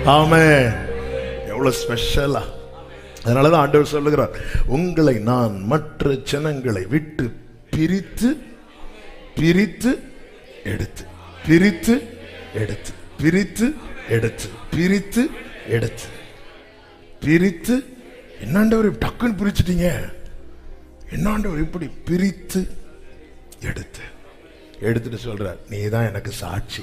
ஆமே எவ்வளவு ஸ்பெஷலா அதனாலதான் ஆண்டவர் சொல்லுகிறார் உங்களை நான் மற்ற ஜனங்களை விட்டு பிரித்து பிரித்து எடுத்து பிரித்து எடுத்து பிரித்து எடுத்து பிரித்து எடுத்து பிரித்து என்னாண்டவர் டக்குன்னு பிரிச்சுட்டீங்க என்னாண்டவர் இப்படி பிரித்து எடுத்து எடுத்துட்டு சொல்றார் நீ தான் எனக்கு சாட்சி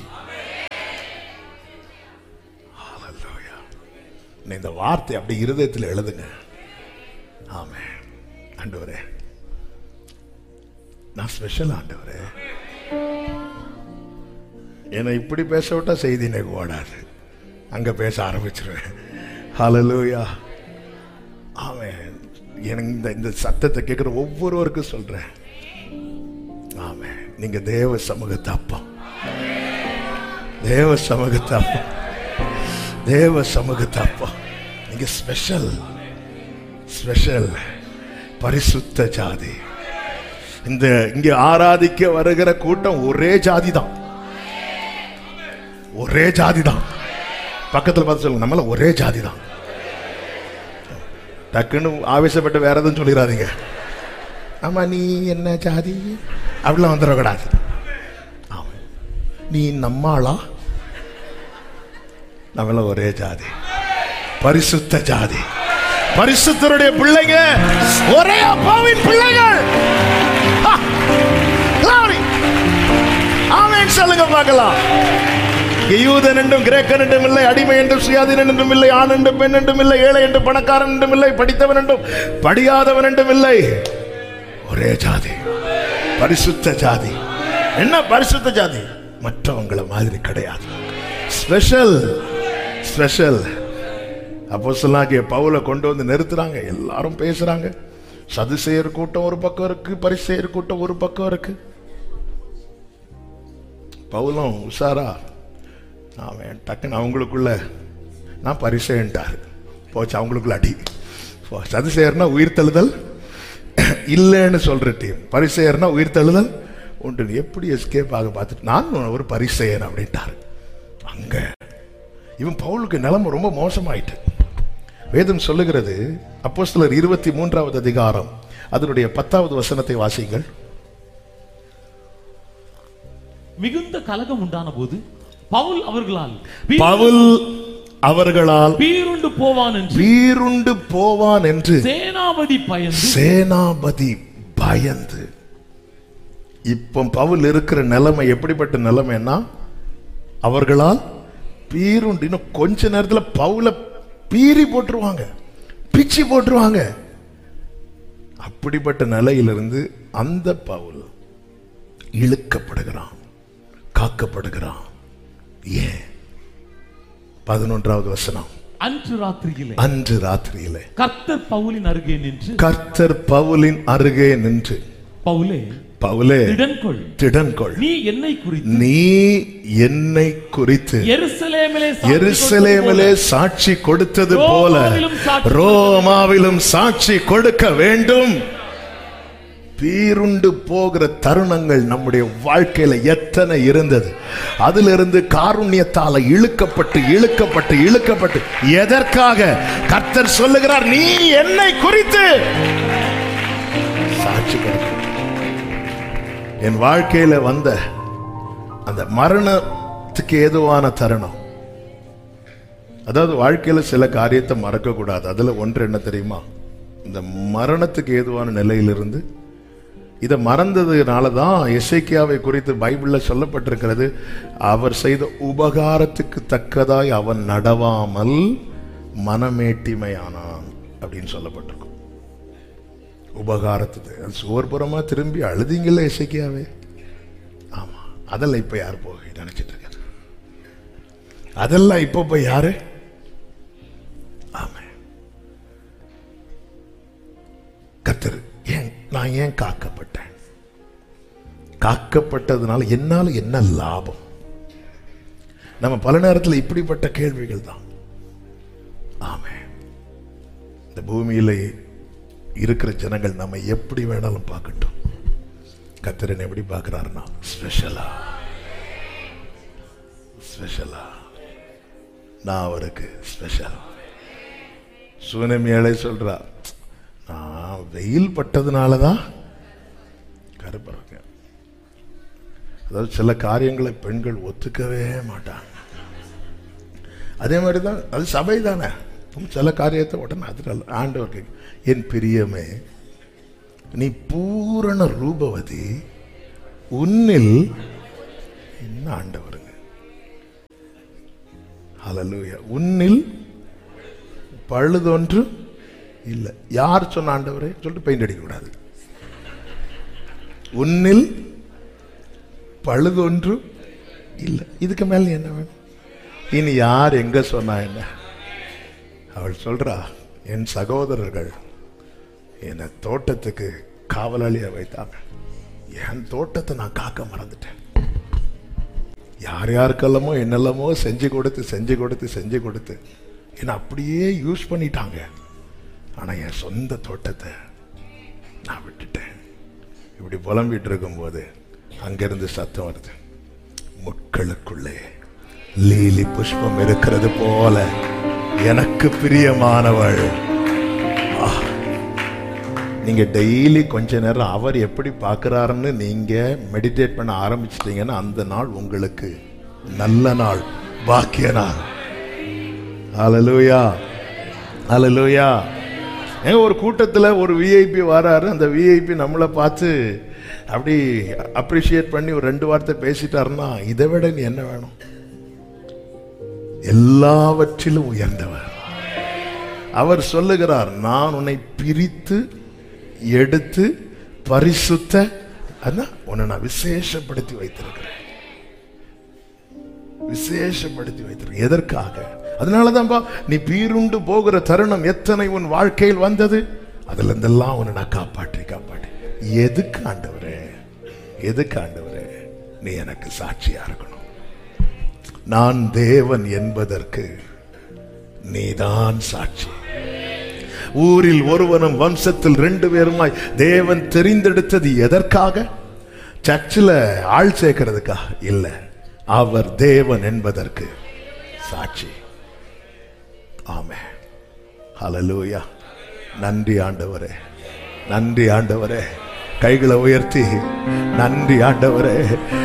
Hallelujah. நீ இந்த வார்த்தை அப்படி இருதயத்தில் எழுதுங்க ஆமே ஆண்டவரே நான் ஸ்பெஷல் ஆண்டவரே என்னை இப்படி பேச விட்டா செய்தி எனக்கு ஓடாது அங்க பேச ஆரம்பிச்சிருவேன் ஹalleluya ஆமென் எனக்கு இந்த இந்த சத்தத்தை கேட்குற ஒவ்வொருவருக்கும் சொல்றேன் ஆமென் நீங்க தேவ சமூகத்தை அப்பா தேவ சமூகத்தை அப்பா தேவ சமூகத்தை அப்பா நீங்க ஸ்பெஷல் ஸ்பெஷல் பரிசுத்த ஜாதி இந்த இங்க ஆராதிக்க வருகிற கூட்டம் ஒரே ஜாதி தான் ஒரே ஜாதி தான் பக்கத்துல பார்த்து சொல்லுங்க நம்மள ஒரே ஜாதி தான் டக்குன்னு ஆவேசப்பட்டு வேற எதுவும் சொல்லிடாதீங்க ஆமா நீ என்ன ஜாதி அப்படிலாம் வந்துடக்கூடாது ஆமா. நீ நம்மாளா நம்மள ஒரே ஜாதி பரிசுத்த ஜாதி பரிசுத்தருடைய பிள்ளைங்க ஒரே அப்பாவின் பிள்ளைகள் Ha! Glory! ஆமென் சொல்லுங்க பார்க்கலாம் இங்கே யூதன் என்றும் கிரேக்கன் என்றும் இல்லை அடிமை என்றும் சுயாதீனன் என்றும் இல்லை ஆண் என்றும் பெண் என்றும் இல்லை ஏழை என்றும் பணக்காரன் என்றும் இல்லை படித்தவன் என்றும் படியாதவன் என்றும் இல்லை ஒரே ஜாதி பரிசுத்த ஜாதி என்ன பரிசுத்த ஜாதி மற்றவங்கள மாதிரி கிடையாது ஸ்பெஷல் ஸ்பெஷல் அப்போ சொல்லாங்க பவுல கொண்டு வந்து நிறுத்துறாங்க எல்லாரும் பேசுறாங்க சதுசேயர் கூட்டம் ஒரு பக்கம் இருக்கு பரிசேயர் கூட்டம் ஒரு பக்கம் இருக்கு பவுலும் உஷாரா அவன் டக்குன்னு அவங்களுக்குள்ள நான் பரிசேன்ட்டார் போச்சு அவங்களுக்குள்ள அடி போ, சதுசேயர்னா உயிர் தழுதல் இல்லைன்னு சொல்ற டீம் பரிசேயர்னா உயிர் தழுதல் உண்டு எப்படி எஸ்கேப் ஆக பார்த்துட்டு நான் ஒரு பரிசேயன் அப்படின்ட்டார் அங்க இவன் பவுலுக்கு நிலைமை ரொம்ப மோசமாயிட்டு வேதம் சொல்லுகிறது அப்போஸ்தலர் இருபத்தி மூன்றாவது அதிகாரம் அதனுடைய பத்தாவது வசனத்தை வாசிங்கள் மிகுந்த கலகம் உண்டான போது பவுல் அவர்களால் பவுல் அவர்களால் பீருண்டு போவான் என்று வீருண்டு போவான் என்று சேனாபதி பயந்து சேனாபதி பயந்து இப்போ பவுல் இருக்கிற நிலைமை எப்படிப்பட்ட நிலைமைன்னா அவர்களால் பீருண்டு இன்னும் கொஞ்ச நேரத்துல பவுல பீறி போட்டுருவாங்க பிச்சு போட்டுருவாங்க அப்படிப்பட்ட நிலையிலிருந்து அந்த பவுல் இழுக்கப்படுகிறான் காக்கப்படுகிறான் ஏன் பதினொன்றாவது வசனம் அன்று ராத்திரியிலே அன்று ராத்திரியிலே கர்த்தர் பவுலின் அருகே நின்று கர்த்தர் பவுலின் அருகே நின்று பவுலே பவுலே திடன்கொள் திடன்கொள் நீ என்னை குறித்து நீ என்னை குறித்து எருசலேமிலே சாட்சி எருசலேமிலே கொடுத்தது சாட்சி கொடுத்தது போல ரோமாவிலும் சாட்சி ரோமாவிலும் சாட்சி கொடுக்க வேண்டும் பீருண்டு போகிற தருணங்கள் நம்முடைய வாழ்க்கையில எத்தனை இருந்தது அதிலிருந்து காருண்யத்தால இழுக்கப்பட்டு இழுக்கப்பட்டு இழுக்கப்பட்டு எதற்காக கர்த்தர் சொல்லுகிறார் நீ என்னை குறித்து சாட்சி கொடுக்க என் வாழ்க்கையில வந்த அந்த மரணத்துக்கு ஏதுவான தருணம் அதாவது வாழ்க்கையில சில காரியத்தை மறக்க கூடாது அதுல ஒன்று என்ன தெரியுமா இந்த மரணத்துக்கு ஏதுவான நிலையிலிருந்து இதை மறந்ததுனால தான் எசேக்கியாவை குறித்து பைபிள்ல சொல்லப்பட்டிருக்கிறது அவர் செய்த உபகாரத்துக்கு தக்கதாய் அவன் நடவாமல் மனமேட்டிமையானான் அப்படின்னு சொல்லப்பட்டிருக்கும் உபகாரத்துக்கு அது சோர்புறமா திரும்பி அழுதிங்கல்ல எசேக்கியாவே ஆமா அதெல்லாம் இப்ப யார் போய் நினைச்சிட்டு இருக்காரு அதெல்லாம் இப்போ போய் யாரு ஆமா கத்தர் ஏன் நான் ஏன் காக்கப்பட்டேன் காக்கப்பட்டதுனால என்னால என்ன லாபம் நம்ம பல நேரத்தில் இப்படிப்பட்ட கேள்விகள் தான் ஆமே இந்த பூமியில இருக்கிற ஜனங்கள் நம்ம எப்படி வேணாலும் பார்க்கட்டும் கத்தரன் எப்படி பார்க்கிறாருன்னா ஸ்பெஷலா ஸ்பெஷலா நான் அவருக்கு ஸ்பெஷல் சூனமி ஏழை சொல்றா நான் வெயில் பட்டதுனால தான் கருப்பா இருக்கேன் அதாவது சில காரியங்களை பெண்கள் ஒத்துக்கவே மாட்டாங்க அதே மாதிரி தான் அது சபை தானே சில காரியத்தை உடனே அது ஆண்டவர் கேட்க, என் பிரியமே நீ பூரண ரூபவதி உன்னில் என்ன ஆண்டவருங்க ஹalleluya உன்னில் பழுதொன்று இல்லை யார் சொன்ன ஆண்டவரே சொல்லிட்டு பெயிண்ட் அடிக்க கூடாது உன்னில் பழுதொன்று இல்லை இதுக்கு மேல நீ என்ன வேணும் இனி யார் எங்க சொன்னா என்ன அவள் சொல்றா என் சகோதரர்கள் என்னை தோட்டத்துக்கு காவலாளியா வைத்தாங்க என் தோட்டத்தை நான் காக்க மறந்துட்டேன் யார் யாருக்கெல்லாமோ என்னெல்லாமோ செஞ்சு கொடுத்து செஞ்சு கொடுத்து செஞ்சு கொடுத்து என்னை அப்படியே யூஸ் பண்ணிட்டாங்க ஆனா என் சொந்த தோட்டத்தை நான் விட்டுட்டேன் இப்படி புலம்பிட்டு இருக்கும்போது அங்கிருந்து சத்தம் வருது முட்களுக்குள்ளே லீலி புஷ்பம் இருக்கிறது போல எனக்கு பிரியமானவள் ஆ. நீங்க டெய்லி கொஞ்ச நேரம் அவர் எப்படி பார்க்கறாருன்னு நீங்க மெடிடேட் பண்ண ஆரம்பிச்சிட்டீங்கன்னா அந்த நாள் உங்களுக்கு நல்ல நாள் பாக்கிய நாள் ஹalleluya ஹalleluya ஏங்க ஒரு கூட்டத்துல ஒரு விஐபி வராரு அந்த விஐபி நம்மளை பார்த்து அப்படி அப்ரிஷியேட் பண்ணி ஒரு ரெண்டு வார்த்தை பேசிட்டாருன்னா இதை விட நீ என்ன வேணும் எல்லாவற்றிலும் உயர்ந்தவர் அவர் சொல்லுகிறார் நான் உன்னை பிரித்து எடுத்து பரிசுத்த அதான் உன்னை நான் விசேஷப்படுத்தி வைத்திருக்கிறேன் விசேஷப்படுத்தி வைத்திருக்கிறேன் எதற்காக அதனாலதான்பா நீ பீருண்டு போகிற தருணம் எத்தனை உன் வாழ்க்கையில் வந்தது அதுல இருந்தெல்லாம் உன்னை நான் காப்பாற்றி காப்பாற்றி எதுக்கு ஆண்டவரே எதுக்கு ஆண்டவரே நீ எனக்கு சாட்சியா இருக்கணும் நான் தேவன் என்பதற்கு நீதான் சாட்சி ஊரில் ஒருவனும் வம்சத்தில் ரெண்டு பேருமாய் தேவன் தெரிந்தெடுத்தது எதற்காக சர்ச்சில் ஆள் சேர்க்கிறதுக்கா இல்ல அவர் தேவன் என்பதற்கு சாட்சி ஆமே ஹalleluya நன்றி ஆண்டவரே நன்றி ஆண்டவரே கைகளை உயர்த்தி நன்றி ஆண்டவரே